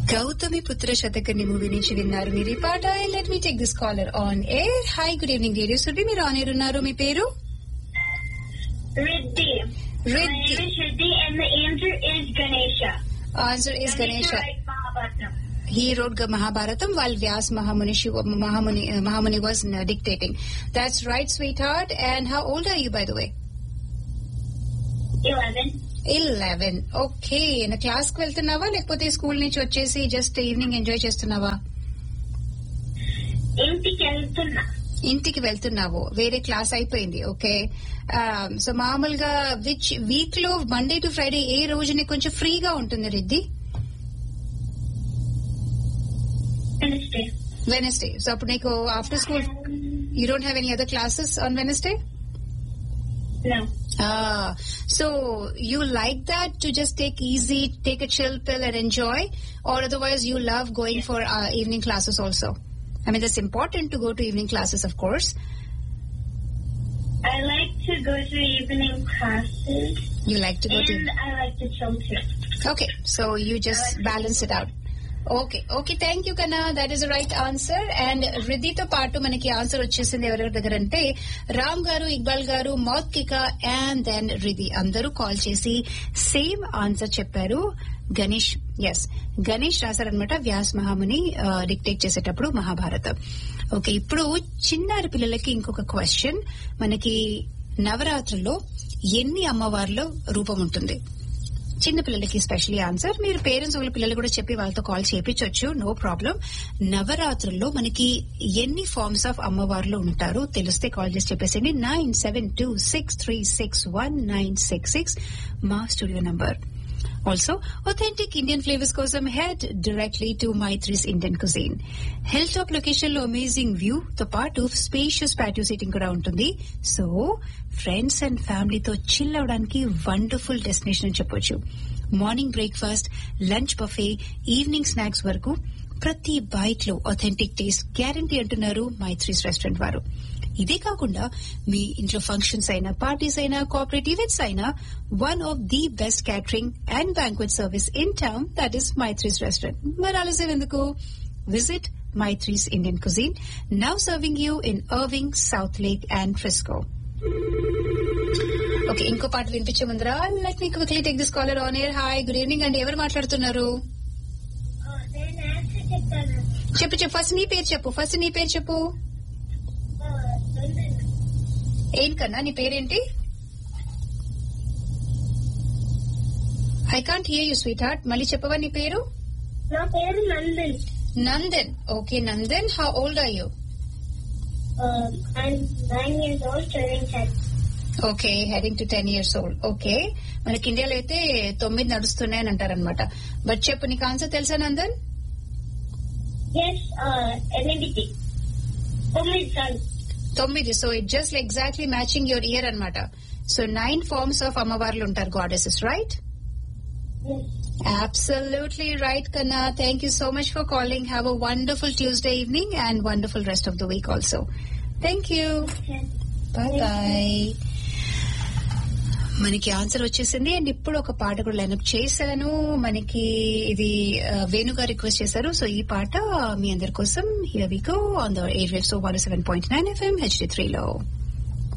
గౌతమి పుత్ర శతకర్ణి మూవీ నుంచి విన్నారు మీరు ఈ పాట let me take this caller on air hi good evening radio సుడి మీరు ఆన్ ఎయిర్ ఉన్నారు మీ పేరు Riddhi. My Riddhi. name is Riddhi and the answer is Ganesha. Answer is Ganesh writes Mahabharata. he wrote Ga- Mahabharatam while Vyas Mahamuni, she, Mahamuni, uh, Mahamuni was uh, dictating. That's right, sweetheart. And how old are you, by the way? Eleven. Eleven okay నా class కి వెళ్తున్నావా లేకపోతే school నుంచి వచ్చేసి just evening enjoy చేస్తున్నావా ఇంటికి వెళ్తున్నా ఇంటికి వెళ్తున్నావు వేరే క్లాస్ అయిపోయింది ఓకే సో మామూలుగా విచ్ వీక్ లో మండే టు ఫ్రైడే ఏ రోజుని కొంచెం ఫ్రీగా ఉంటుంది రిద్ది Wednesday. వెనస్డే సో అప్పుడు నీకు after school you don't have any other classes on Wednesday No. Ah, so you like that to just take easy, take a chill pill and enjoy, or otherwise you love going for uh, evening classes also? I mean, that's important to go to evening classes, of course. I like to go to evening classes You like to go and to. I like to chill too. Okay, so you just balance it out. Okay okay thank you కన్నా that is right answer and రిద్దితో పాటు మనకి answer వచ్చేసింది ఎవరెవరి దగ్గర అంటే రామ్ గారు ఇక్బాల్ గారు మౌత్కిక అండ్ దెన్ రిది అందరూ కాల్ చేసి సేమ్ ఆన్సర్ చెప్పారు గణేష్ ఎస్ గణేష్ రాశారనమాట వ్యాస్ మహాముని డిక్టేట్ చేసేటప్పుడు మహాభారతం ఓకే ఇప్పుడు చిన్నారి పిల్లలకి ఇంకొక క్వశ్చన్ మనకి నవరాత్రుల్లో ఎన్ని అమ్మవార్ల రూపం ఉంటుంది చిన్న పిల్లలకి స్పెషల్లీ ఆన్సర్ మీరు పేరెంట్స్ వాళ్ళ పిల్లలు కూడా చెప్పి వాళ్ళతో కాల్ చేపించవచ్చు నో ప్రాబ్లం నవరాత్రుల్లో మనకి ఎన్ని ఫార్మ్స్ ఆఫ్ అమ్మవార్లు ఉంటారు తెలిస్తే కాల్ చేసి చెప్పేసేయండి nine seven two six three six one nine six six మా studio number also authentic Indian flavours కోసం head directly to Maitri's Indian cuisine hilltop location లో అమేజింగ్ వ్యూ తో పాటు స్పేషియస్ ప్యాటియో సీటింగ్ కూడా ఉంటుంది సో ఫ్రెండ్స్ అండ్ ఫ్యామిలీతో chill అవడానికి wonderful destination అని చెప్పొచ్చు morning breakfast lunch buffet evening snacks వరకు ప్రతి బైట్ లో ఒథెంటిక్ టేస్ట్ గ్యారంటీ అంటున్నారు మైత్రీస్ రెస్టారెంట్ వారు ఇదే కాకుండా మీ ఇంట్లో ఫంక్షన్స్ అయినా పార్టీస్ అయినా కోఆపరేట్ ఈవెంట్స్ అయినా one of the best catering and banquet service in town that is Maitri's restaurant మరి ఆలస్యం ఎందుకు visit Maitri's Indian cuisine now serving you in Irving Southlake and Frisco okay ఇంకో పాట వినిపించే ముందరా let me quickly take this caller on air hi good evening అండి ఎవరు మాట్లాడుతున్నారు చెప్పు చెప్పు ఫస్ట్ నీ పేరు చెప్పు ఫస్ట్ నీ పేరు చెప్పు ఏంటన్నా నీ పేరేంటి I can't hear you sweetheart మళ్ళీ చెప్పవా నీ పేరు నా పేరు Nandan Nandan okay Nandan how old are you I'm nine years old, turning ten. Okay heading to ten years old okay మనకి ఇండియాలో అయితే తొమ్మిది నడుస్తున్నాయని అంటారనమాట బట్ చెప్పు నీకు ఆన్సర్ తెలుసా నందన్ Yes, uh, ఎనిమిది తొమ్మిది సార్లు తొమ్మిది so it just exactly matching your year అన్నమాట సో నైన్ ఫార్మ్స్ ఆఫ్ అమ్మవార్లు ఉంటారు goddesses right Yes. Absolutely right, Kana. Thank you so much for calling. Have a wonderful Tuesday evening and wonderful rest of the week also. Thank you. Okay. Bye bye. మనకి answer వచ్చేసింది and ఇప్పుడు ఒక పాట కూడా line-up చేశాను మనకి ఇది ఆ, వేణుగా రిక్వెస్ట్ చేశారు సో ఈ పాట మీ అందరి కోసం here we go on the air wave so one seven point nine FM HD త్రీలో